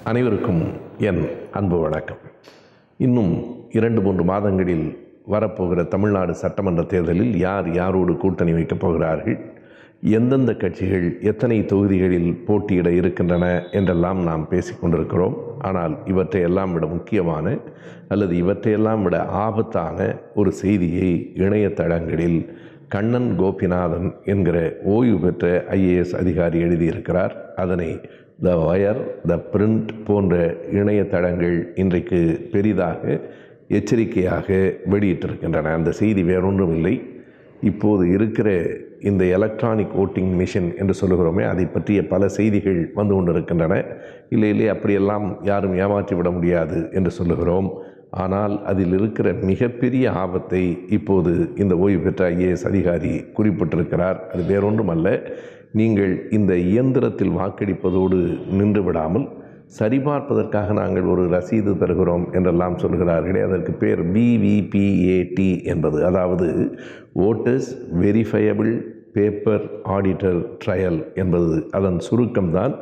அனைவருக்கும் என் அன்பு வணக்கம் இன்னும் இரண்டு மூன்று மாதங்களில் வரப்போகிற தமிழ்நாடு சட்டமன்ற தேர்தலில் யார் யாரோடு கூட்டணி வைக்கப் போகிறார்கள் எந்தெந்த கட்சிகள் எத்தனை தொகுதிகளில் போட்டியிட இருக்கின்றன என்றெல்லாம் நாம் பேசிக்கொண்டிருக்கிறோம் ஆனால் இவற்றையெல்லாம் விட முக்கியமான அல்லது இவற்றையெல்லாம் விட ஆபத்தான ஒரு செய்தியை இணையதளங்களில் கண்ணன் கோபிநாதன் என்கிற ஓய்வு பெற்ற ஐஏஎஸ் அதிகாரி எழுதியிருக்கிறார் அதனை த வயர் த பிரிண்ட் போன்ற இணையதளங்கள் இன்றைக்கு பெரிதாக எச்சரிக்கையாக வெளியிட்டிருக்கின்றன அந்த செய்தி வேறொன்றும் இல்லை இப்போது இருக்கிற இந்த எலக்ட்ரானிக் ஓட்டிங் மிஷின் என்று சொல்லுகிறோமே அதை பற்றிய பல செய்திகள் வந்து கொண்டிருக்கின்றன இல்லை இல்லை அப்படியெல்லாம் யாரும் ஏமாற்றி விட முடியாது என்று சொல்லுகிறோம் ஆனால் அதில் இருக்கிற மிகப்பெரிய ஆபத்தை இப்போது இந்த ஓய்வு பெற்ற ஐஏஎஸ் அதிகாரி குறிப்பிட்டிருக்கிறார் அது வேறொன்றுமல்ல நீங்கள் இந்த இயந்திரத்தில் வாக்களிப்பதோடு நின்று விடாமல் சரிபார்ப்பதற்காக நாங்கள் ஒரு ரசீது தருகிறோம் என்றெல்லாம் சொல்கிறார்களே அதற்கு பேர் பிவிபிஏடி என்பது அதாவது voters verifiable paper auditor trial என்பது அதன் சுருக்கம்தான்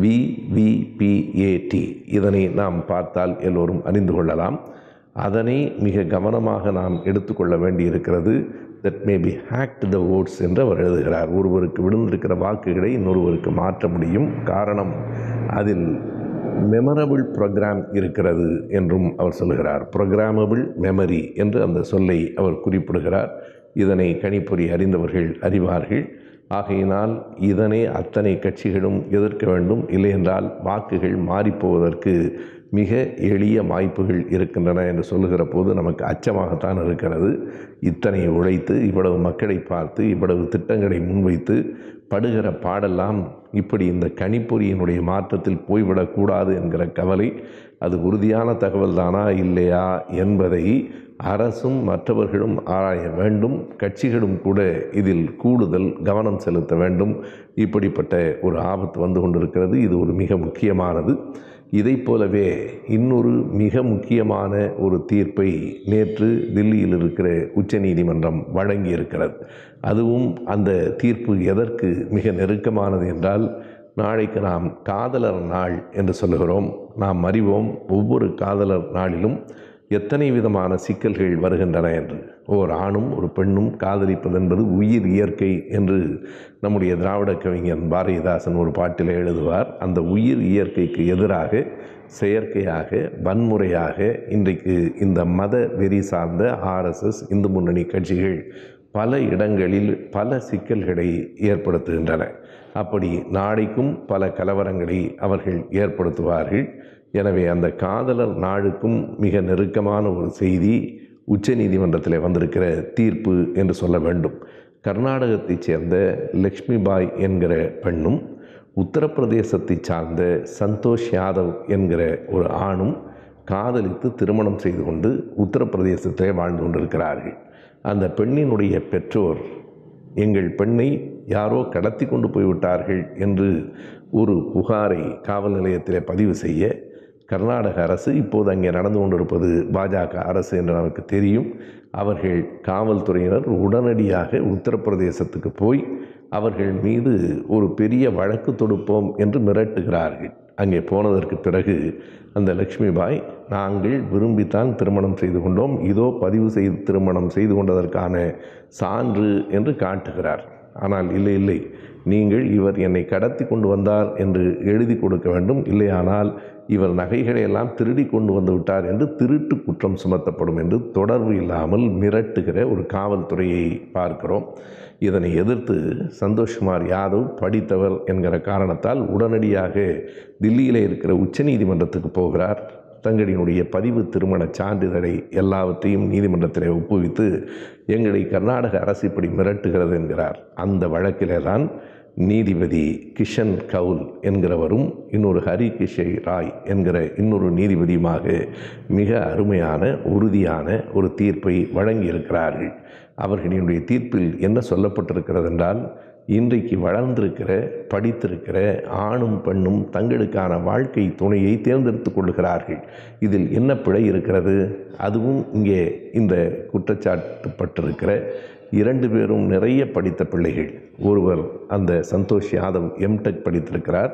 விவிபிஏடி இதனை நாம் பார்த்தால் எல்லோரும் அறிந்து கொள்ளலாம் அதனை மிக கவனமாக நாம் எடுத்துக்கொள்ள வேண்டியிருக்கிறது that may be hacked the votes என்று அவர் எழுதுகிறார் ஒருவருக்கு விழுந்திருக்கிற வாக்குகளை இன்னொருவருக்கு மாற்ற முடியும் காரணம் அதில் மெமரபிள் ப்ரோக்ராம் இருக்கிறது என்றும் அவர் சொல்லுகிறார் ப்ரோக்ராமபிள் மெமரி என்று அந்த சொல்லை அவர் குறிப்பிடுகிறார் இதனை கணிப்பொறி அறிந்தவர்கள் அறிவார்கள் ஆகையினால் இதனை அத்தனை கட்சிகளும் எதிர்க்க வேண்டும் இல்லையென்றால் வாக்குகள் மாறிப்போவதற்கு மிக எளிய வாய்ப்புகள் இருக்கின்றன என்று சொல்லுகிற போது நமக்கு அச்சமாகத்தான் இருக்கிறது இத்தனை உழைத்து இவ்வளவு மக்களை பார்த்து இவ்வளவு திட்டங்களை முன்வைத்து படுகிற பாடெல்லாம் இப்படி இந்த கணிப்பொறியினுடைய மாற்றத்தில் போய்விடக்கூடாது என்கிற கவலை அது உறுதியான தகவல் தானா இல்லையா என்பதை அரசும் மற்றவர்களும் ஆராய வேண்டும் கட்சிகளும் கூட இதில் கூடுதல் கவனம் செலுத்த வேண்டும் இப்படிப்பட்ட ஒரு ஆபத்து வந்து கொண்டிருக்கிறது இது ஒரு மிக முக்கியமானது இதை போலவே இன்னொரு மிக முக்கியமான ஒரு தீர்ப்பை நேற்று தில்லியில் இருக்கிற உச்சநீதிமன்றம் வழங்கியிருக்கிறது அதுவும் அந்த தீர்ப்பு எதற்கு மிக நெருக்கமானது என்றால் நாளைக்கு நாம் காதலர் நாள் என்று சொல்லுகிறோம் நாம் அறிவோம் ஒவ்வொரு காதலர் நாளிலும் எத்தனை விதமான சிக்கல்கள் வருகின்றன என்று ஓர் ஆணும் ஒரு பெண்ணும் காதலிப்பது என்பது உயிர் இயற்கை என்று நம்முடைய திராவிட கவிஞன் பாரதிதாசன் ஒரு பாட்டில் எழுதுவார் அந்த உயிர் இயற்கைக்கு எதிராக செயற்கையாக வன்முறையாக இன்றைக்கு இந்த மத வெறி சார்ந்த ஆர்எஸ்எஸ் இந்து முன்னணி கட்சிகள் பல இடங்களில் பல சிக்கல்களை ஏற்படுத்துகின்றன அப்படி நாளைக்கும் பல கலவரங்களை அவர்கள் ஏற்படுத்துவார்கள் எனவே அந்த காதலர் நாளுக்கும் மிக நெருக்கமான ஒரு செய்தி உச்சநீதிமன்றத்தில் வந்திருக்கிற தீர்ப்பு என்று சொல்ல வேண்டும் கர்நாடகத்தைச் சேர்ந்த லக்ஷ்மிபாய் என்கிற பெண்ணும் உத்தரப்பிரதேசத்தை சார்ந்த சந்தோஷ் யாதவ் என்கிற ஒரு ஆணும் காதலித்து திருமணம் செய்து கொண்டு உத்தரப்பிரதேசத்தில் வாழ்ந்து கொண்டிருக்கிறார்கள் அந்த பெண்ணினுடைய பெற்றோர் எங்கள் பெண்ணை யாரோ கடத்தி கொண்டு போய்விட்டார்கள் என்று ஒரு புகாரை காவல் நிலையத்தில் பதிவு செய்ய கர்நாடக அரசு இப்போது அங்கே நடந்து கொண்டிருப்பது பாஜக அரசு என்று நமக்கு தெரியும் அவர்கள் காவல்துறையினர் உடனடியாக உத்தரப்பிரதேசத்துக்கு போய் அவர்கள் மீது ஒரு பெரிய வழக்கு தொடுப்போம் என்று மிரட்டுகிறார்கள் அங்கே போனதற்கு பிறகு அந்த லக்ஷ்மிபாய் நாங்கள் விரும்பித்தான் திருமணம் செய்து கொண்டோம் இதோ பதிவு செய்து திருமணம் செய்து கொண்டதற்கான சான்று என்று காட்டுகிறார் ஆனால் இல்லை இல்லை நீங்கள் இவர் என்னை கடத்தி கொண்டு வந்தார் என்று எழுதி கொடுக்க வேண்டும் இல்லையானால் இவர் நகைகளை எல்லாம் திருடி கொண்டு வந்து விட்டார் என்று திருட்டு குற்றம் சுமத்தப்படும் என்று தொடர்பு இல்லாமல் மிரட்டுகிற ஒரு காவல்துறையை பார்க்கிறோம் இதனை எதிர்த்து சந்தோஷ்குமார் யாதவ் படித்தவர் என்கிற காரணத்தால் உடனடியாக தில்லியில் இருக்கிற உச்சநீதிமன்றத்துக்கு போகிறார் தங்களினுடைய பதிவு திருமண சான்றிதழை எல்லாவற்றையும் நீதிமன்றத்தில் ஒப்புவித்து எங்களை கர்நாடக அரசு இப்படி மிரட்டுகிறது என்கிறார் அந்த வழக்கிலே தான் நீதிபதி கிஷன் கவுல் என்கிறவரும் இன்னொரு ஹரி கிஷை ராய் என்கிற இன்னொரு நீதிபதியுமாக மிக அருமையான உறுதியான ஒரு தீர்ப்பை வழங்கியிருக்கிறார்கள் அவர்களினுடைய தீர்ப்பில் என்ன சொல்லப்பட்டிருக்கிறது என்றால் இன்றைக்கு வளர்ந்திருக்கிற படித்திருக்கிற ஆணும் பெண்ணும் தங்களுக்கான வாழ்க்கை துணையை தேர்ந்தெடுத்து கொள்கிறார்கள் இதில் என்ன பிழை இருக்கிறது அதுவும் இங்கே இந்த குற்றச்சாட்டுப்பட்டிருக்கிற இரண்டு பேரும் நிறைய படித்த பிள்ளைகள் ஒருவர் அந்த சந்தோஷ் யாதவ் எம்டெக் படித்திருக்கிறார்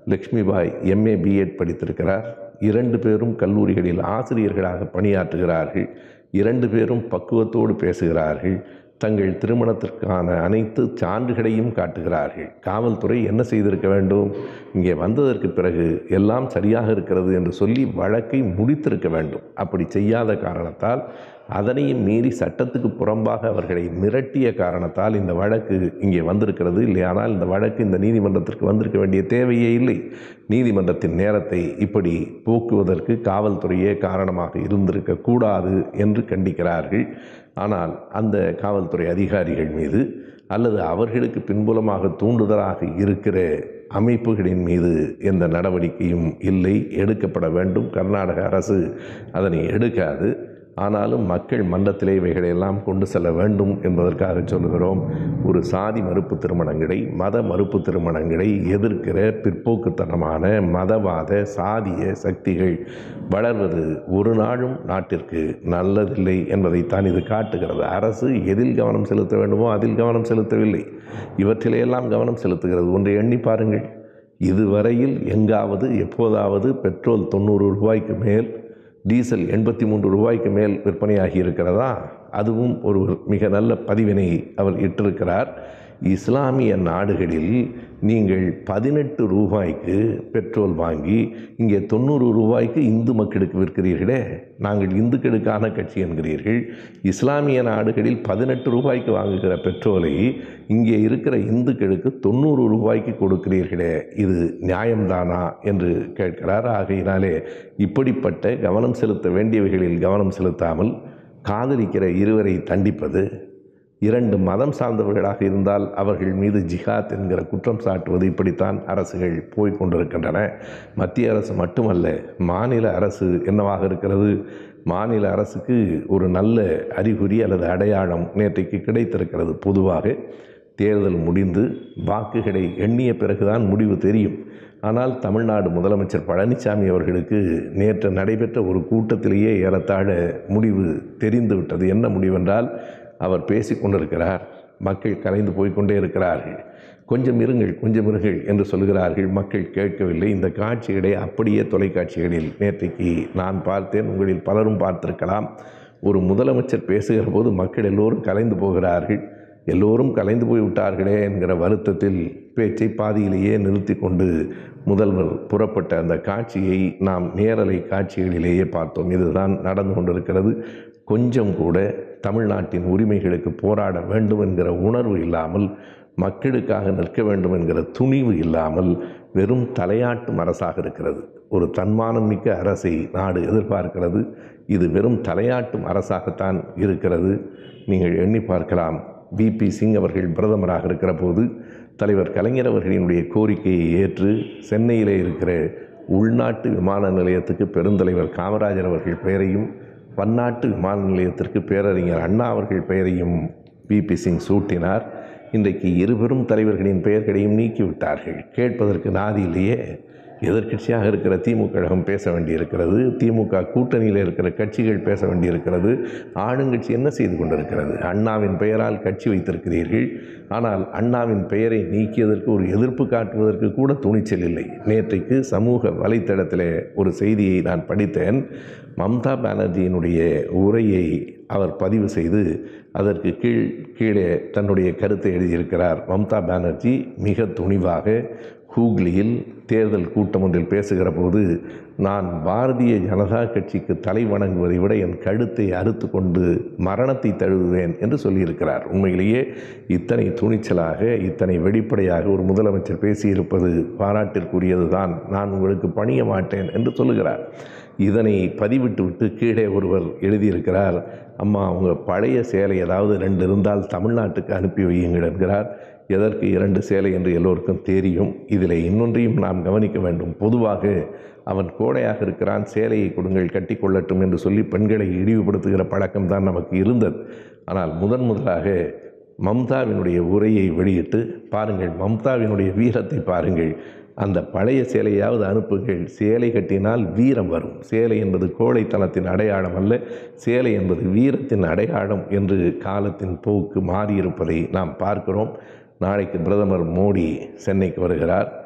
லக்ஷ்மிபாய் எம்ஏ பிஎட் படித்திருக்கிறார் இரண்டு பேரும் கல்லூரிகளில் ஆசிரியர்களாக பணியாற்றுகிறார்கள் இரண்டு பேரும் பக்குவத்தோடு பேசுகிறார்கள் தங்கள் திருமணத்திற்கான அனைத்து சான்றுகளையும் காட்டுகிறார்கள் காவல்துறை என்ன செய்திருக்க வேண்டும் இங்கே வந்ததற்கு பிறகு எல்லாம் சரியாக இருக்கிறது என்று சொல்லி வழக்கை முடித்திருக்க வேண்டும் அப்படி செய்யாத காரணத்தால் அதனையும் மீறி சட்டத்துக்கு புறம்பாக அவர்களை மிரட்டிய காரணத்தால் இந்த வழக்கு இங்கே வந்திருக்கிறது இல்லையானால் இந்த வழக்கு இந்த நீதிமன்றத்திற்கு வந்திருக்க வேண்டிய தேவையே இல்லை நீதிமன்றத்தின் நேரத்தை இப்படி போக்குவதற்கு காவல்துறையே காரணமாக இருந்திருக்க கூடாது என்று கண்டிக்கிறார்கள் ஆனால் அந்த காவல்துறை அதிகாரிகள் மீது அல்லது அவர்களுக்கு பின்புலமாக தூண்டுதலாக இருக்கிற அமைப்புகளின் மீது எந்த நடவடிக்கையும் இல்லை எடுக்கப்பட வேண்டும் கர்நாடக அரசு அதனை எடுக்காது ஆனாலும் மக்கள் மன்றத்திலே இவைகளையெல்லாம் கொண்டு செல்ல வேண்டும் என்பதற்காக சொல்கிறோம் ஒரு சாதி மறுப்பு திருமணங்களை மத மறுப்பு திருமணங்களை எதிர்க்கிற பிற்போக்குத்தனமான மதவாத சாதிய சக்திகள் வளர்வது ஒரு நாளும் நாட்டிற்கு நல்லதில்லை என்பதைத்தான் இது காட்டுகிறது அரசு எதில் கவனம் செலுத்த வேண்டுமோ அதில் கவனம் செலுத்தவில்லை இவற்றிலேயெல்லாம் கவனம் செலுத்துகிறது ஒன்றை எண்ணி பாருங்கள் இதுவரையில் எங்காவது எப்போதாவது பெட்ரோல் தொண்ணூறு ரூபாய்க்கு மேல் டீசல் எண்பத்தி மூன்று ரூபாய்க்கு மேல் விற்பனையாகி இருக்கிறதா அதுவும் ஒரு மிக நல்ல பதிவினை அவர் இட்டிருக்கிறார் இஸ்லாமிய நாடுகளில் நீங்கள் பதினெட்டு ரூபாய்க்கு பெட்ரோல் வாங்கி இங்கே தொண்ணூறு ரூபாய்க்கு இந்து மக்களுக்கு விற்கிறீர்களே நாங்கள் இந்துக்களுக்கான கட்சி என்கிறீர்கள் இஸ்லாமிய நாடுகளில் பதினெட்டு ரூபாய்க்கு வாங்குகிற பெட்ரோலை இங்கே இருக்கிற இந்துக்களுக்கு தொண்ணூறு ரூபாய்க்கு கொடுக்கிறீர்களே இது நியாயம்தானா என்று கேட்கிறார் ஆகையினாலே இப்படிப்பட்ட கவனம் செலுத்த வேண்டியவைகளில் கவனம் செலுத்தாமல் காதலிக்கிற இருவரை தண்டிப்பது இரண்டு மதம் சார்ந்தவர்களாக இருந்தால் அவர்கள் மீது ஜிஹாத் என்கிற குற்றம் சாட்டுவது இப்படித்தான் அரசுகள் போய் கொண்டிருக்கின்றன மத்திய அரசு மட்டுமல்ல மாநில அரசு என்னவாக இருக்கிறது மாநில அரசுக்கு ஒரு நல்ல அறிகுறி அல்லது அடையாளம் நேற்றைக்கு கிடைத்திருக்கிறது பொதுவாக தேர்தல் முடிந்து வாக்குகளை எண்ணிய பிறகுதான் முடிவு தெரியும் ஆனால் தமிழ்நாடு முதலமைச்சர் பழனிசாமி அவர்களுக்கு நேற்று நடைபெற்ற ஒரு கூட்டத்திலேயே ஏறத்தாழ முடிவு தெரிந்துவிட்டது என்ன முடிவென்றால் அவர் பேசி கொண்டிருக்கிறார் மக்கள் கலைந்து போய்க்கொண்டே இருக்கிறார்கள் கொஞ்சம் இருங்கள் கொஞ்சம் இருங்கள் என்று சொல்கிறார்கள் மக்கள் கேட்கவில்லை இந்த காட்சிகளை அப்படியே தொலைக்காட்சிகளில் நேற்றைக்கு நான் பார்த்தேன் உங்களில் பலரும் பார்த்திருக்கலாம் ஒரு முதலமைச்சர் பேசுகிற போது மக்கள் எல்லோரும் கலைந்து போகிறார்கள் எல்லோரும் கலைந்து போய் விட்டார்களே என்கிற வருத்தத்தில் பேச்சை பாதியிலேயே நிறுத்தி கொண்டு முதல்வர் புறப்பட்ட அந்த காட்சியை நாம் நேரலை காட்சிகளிலேயே பார்த்தோம் இதுதான் நடந்து கொண்டிருக்கிறது கொஞ்சம் கூட தமிழ்நாட்டின் உரிமைகளுக்கு போராட வேண்டும் என்கிற உணர்வு இல்லாமல் மக்களுக்காக நிற்க வேண்டும் என்கிற துணிவு இல்லாமல் வெறும் தலையாட்டும் அரசாக இருக்கிறது ஒரு தன்மானம் மிக்க அரசை நாடு எதிர்பார்க்கிறது இது வெறும் தலையாட்டும் அரசாகத்தான் இருக்கிறது நீங்கள் எண்ணி பார்க்கலாம் பிபி சிங் அவர்கள் பிரதமராக இருக்கிற போது தலைவர் கலைஞர் அவர்களினுடைய கோரிக்கையை ஏற்று சென்னையிலே இருக்கிற உள்நாட்டு விமான நிலையத்துக்கு பெருந்தலைவர் காமராஜர் அவர்கள் பெயரையும் பன்னாட்டு விமான நிலையத்திற்கு பேரறிஞர் அண்ணா அவர்கள் பெயரையும் பிபி சிங் சூட்டினார் இன்றைக்கு இருபெரும் தலைவர்களின் பெயர்களையும் நீக்கிவிட்டார்கள் கேட்பதற்கு நாதியிலேயே எதிர்க்கட்சியாக இருக்கிற திமுக கழகம் பேச வேண்டியிருக்கிறது திமுக கூட்டணியில் இருக்கிற கட்சிகள் பேச வேண்டியிருக்கிறது ஆளுங்கட்சி என்ன செய்து கொண்டிருக்கிறது அண்ணாவின் பெயரால் கட்சி வைத்திருக்கிறீர்கள் ஆனால் அண்ணாவின் பெயரை நீக்கியதற்கு ஒரு எதிர்ப்பு காட்டுவதற்கு கூட துணிச்சல் இல்லை நேற்றைக்கு சமூக வலைத்தளத்தில் ஒரு செய்தியை நான் படித்தேன் மம்தா பானர்ஜியினுடைய உரையை அவர் பதிவு செய்து அதற்கு கீழ் கீழே தன்னுடைய கருத்தை எழுதியிருக்கிறார் மம்தா பானர்ஜி மிக துணிவாக ஹூக்ளியில் தேர்தல் கூட்டம் ஒன்றில் பேசுகிற போது நான் பாரதிய ஜனதா கட்சிக்கு தலை வணங்குவதை விட என் கழுத்தை அறுத்து கொண்டு மரணத்தை தழுவுவேன் என்று சொல்லியிருக்கிறார் உண்மையிலேயே இத்தனை துணிச்சலாக இத்தனை வெளிப்படையாக ஒரு முதலமைச்சர் பேசியிருப்பது பாராட்டிற்குரியது தான் நான் உங்களுக்கு பணிய மாட்டேன் என்று சொல்லுகிறார் இதனை பதிவிட்டு விட்டு கீழே ஒருவர் எழுதியிருக்கிறார் அம்மா அவங்க பழைய சேலை ஏதாவது ரெண்டு இருந்தால் தமிழ்நாட்டுக்கு அனுப்பி வையுங்கள் என்கிறார் எதற்கு இரண்டு சேலை என்று எல்லோருக்கும் தெரியும் இதில் இன்னொன்றையும் நாம் கவனிக்க வேண்டும் பொதுவாக அவன் கோடையாக இருக்கிறான் சேலையை கொடுங்கள் கட்டிக்கொள்ளட்டும் என்று சொல்லி பெண்களை இழிவுபடுத்துகிற பழக்கம் தான் நமக்கு இருந்தது ஆனால் முதன் முதலாக மம்தாவினுடைய உரையை வெளியிட்டு பாருங்கள் மம்தாவினுடைய வீரத்தை பாருங்கள் அந்த பழைய சேலையாவது அனுப்புங்கள் சேலை கட்டினால் வீரம் வரும் சேலை என்பது கோழைத்தனத்தின் அடையாளம் அல்ல சேலை என்பது வீரத்தின் அடையாளம் என்று காலத்தின் போக்கு மாறியிருப்பதை நாம் பார்க்கிறோம் நாளைக்கு பிரதமர் மோடி சென்னைக்கு வருகிறார்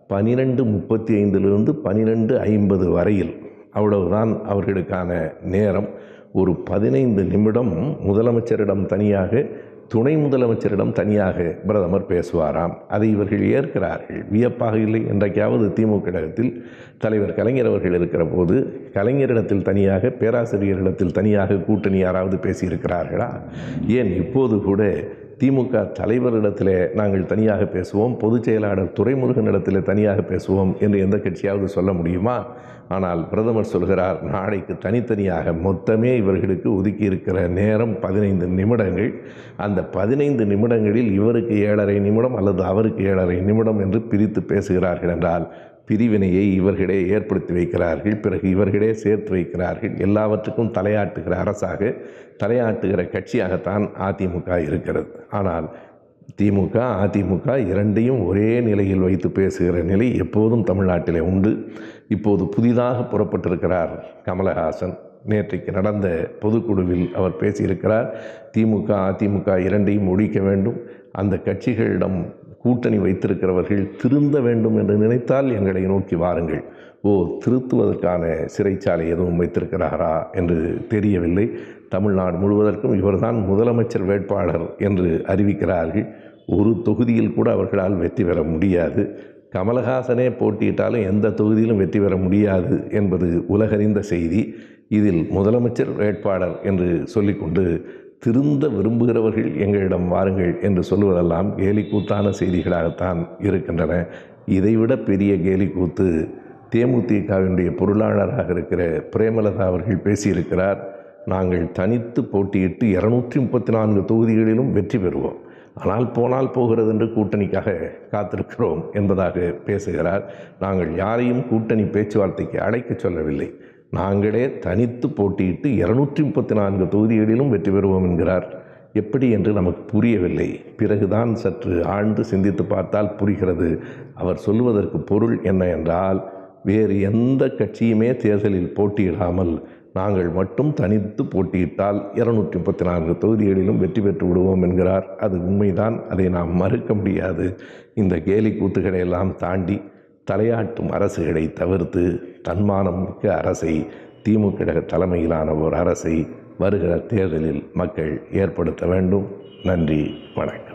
பனிரெண்டு முப்பத்தி ஐந்திலிருந்து பனிரெண்டு ஐம்பது வரையில் அவ்வளவுதான் அவர்களுக்கான நேரம் ஒரு பதினைந்து நிமிடம் முதலமைச்சரிடம் தனியாக துணை முதலமைச்சரிடம் தனியாக பிரதமர் பேசுவாராம் அதை இவர்கள் ஏற்கிறார்கள் வியப்பாக இல்லை என்றைக்காவது திமுக கழகத்தில் தலைவர் கலைஞர் அவர்கள் இருக்கிற போது கலைஞரிடத்தில் தனியாக பேராசிரியரிடத்தில் தனியாக கூட்டணி யாராவது பேசியிருக்கிறார்களா ஏன் இப்போது கூட திமுக தலைவரிடத்தில் நாங்கள் தனியாக பேசுவோம் பொதுச் செயலாளர் துரைமுருகனிடத்தில் தனியாக பேசுவோம் என்று எந்த கட்சியாவது சொல்ல முடியுமா ஆனால் பிரதமர் சொல்கிறார் நாளைக்கு தனித்தனியாக மொத்தமே இவர்களுக்கு ஒதுக்கி இருக்கிற நேரம் பதினைந்து நிமிடங்கள் அந்த பதினைந்து நிமிடங்களில் இவருக்கு ஏழரை நிமிடம் அல்லது அவருக்கு ஏழரை நிமிடம் என்று பிரித்து பேசுகிறார்கள் என்றால் பிரிவினையை இவர்களே ஏற்படுத்தி வைக்கிறார்கள் பிறகு இவர்களே சேர்த்து வைக்கிறார்கள் எல்லாவற்றுக்கும் தலையாட்டுகிற அரசாக தலையாட்டுகிற கட்சியாகத்தான் அதிமுக இருக்கிறது ஆனால் திமுக அதிமுக இரண்டையும் ஒரே நிலையில் வைத்து பேசுகிற நிலை எப்போதும் தமிழ்நாட்டிலே உண்டு இப்போது புதிதாக புறப்பட்டிருக்கிறார் கமலஹாசன் நேற்றைக்கு நடந்த பொதுக்குழுவில் அவர் பேசியிருக்கிறார் திமுக அதிமுக இரண்டையும் ஒழிக்க வேண்டும் அந்த கட்சிகளிடம் கூட்டணி வைத்திருக்கிறவர்கள் திருந்த வேண்டும் என்று நினைத்தால் எங்களை நோக்கி வாருங்கள் ஓ திருத்துவதற்கான சிறைச்சாலை எதுவும் வைத்திருக்கிறாரா என்று தெரியவில்லை தமிழ்நாடு முழுவதற்கும் இவர்தான் முதலமைச்சர் வேட்பாளர் என்று அறிவிக்கிறார்கள் ஒரு தொகுதியில் கூட அவர்களால் வெற்றி பெற முடியாது கமலஹாசனே போட்டியிட்டாலும் எந்த தொகுதியிலும் வெற்றி பெற முடியாது என்பது உலகறிந்த செய்தி இதில் முதலமைச்சர் வேட்பாளர் என்று சொல்லிக்கொண்டு திருந்த விரும்புகிறவர்கள் எங்களிடம் வாருங்கள் என்று சொல்லுவதெல்லாம் கேலிக்கூத்தான செய்திகளாகத்தான் இருக்கின்றன இதைவிட பெரிய கேலிக்கூத்து தேமுதிகவினுடைய பொருளாளராக இருக்கிற பிரேமலதா அவர்கள் பேசியிருக்கிறார் நாங்கள் தனித்து போட்டியிட்டு இரநூற்றி முப்பத்தி நான்கு தொகுதிகளிலும் வெற்றி பெறுவோம் ஆனால் போனால் போகிறது என்று கூட்டணிக்காக காத்திருக்கிறோம் என்பதாக பேசுகிறார் நாங்கள் யாரையும் கூட்டணி பேச்சுவார்த்தைக்கு அழைக்க சொல்லவில்லை நாங்களே தனித்து போட்டியிட்டு இருநூற்றி முப்பத்தி நான்கு தொகுதிகளிலும் வெற்றி பெறுவோம் என்கிறார் எப்படி என்று நமக்கு புரியவில்லை பிறகுதான் சற்று ஆழ்ந்து சிந்தித்து பார்த்தால் புரிகிறது அவர் சொல்லுவதற்கு பொருள் என்ன என்றால் வேறு எந்த கட்சியுமே தேர்தலில் போட்டியிடாமல் நாங்கள் மட்டும் தனித்து போட்டியிட்டால் இருநூற்றி முப்பத்தி நான்கு தொகுதிகளிலும் வெற்றி பெற்று விடுவோம் என்கிறார் அது உண்மைதான் அதை நாம் மறுக்க முடியாது இந்த கேலி கூத்துக்களை எல்லாம் தாண்டி தலையாட்டும் அரசுகளை தவிர்த்து தன்மானம் மிக்க அரசை திமுக தலைமையிலான ஒரு அரசை வருகிற தேர்தலில் மக்கள் ஏற்படுத்த வேண்டும் நன்றி வணக்கம்